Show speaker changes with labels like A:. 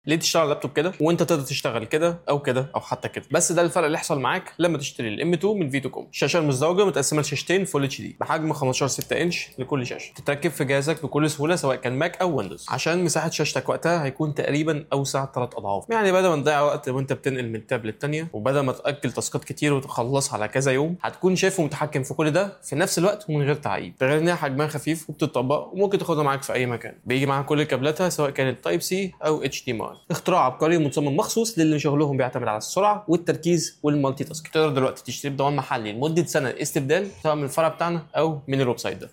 A: ليه تشتغل على اللابتوب كده وانت تقدر تشتغل كده او كده او حتى كده بس ده الفرق اللي يحصل معاك لما تشتري الام 2 من فيتو كوم الشاشه المزدوجه متقسمه لشاشتين فول اتش دي بحجم 15 6 انش لكل شاشه تتركب في جهازك بكل سهوله سواء كان ماك او ويندوز عشان مساحه شاشتك وقتها هيكون تقريبا اوسع ثلاث اضعاف يعني بدل ما تضيع وقت وانت بتنقل من تاب للتانيه وبدل ما تاجل تاسكات كتير وتخلصها على كذا يوم هتكون شايف ومتحكم في كل ده في نفس الوقت ومن غير تعقيد ده غير ان هي حجمها خفيف وبتطبق وممكن تاخدها معاك في اي مكان بيجي معاها كل كابلاتها سواء كانت تايب سي او اتش دي ام اي اختراع عبقري ومتصمم مخصوص للي شغلهم بيعتمد على السرعه والتركيز والمالتي تاسك تقدر دلوقتي تشتري بضمان محلي لمده سنه استبدال سواء من الفرع بتاعنا او من الويب سايت ده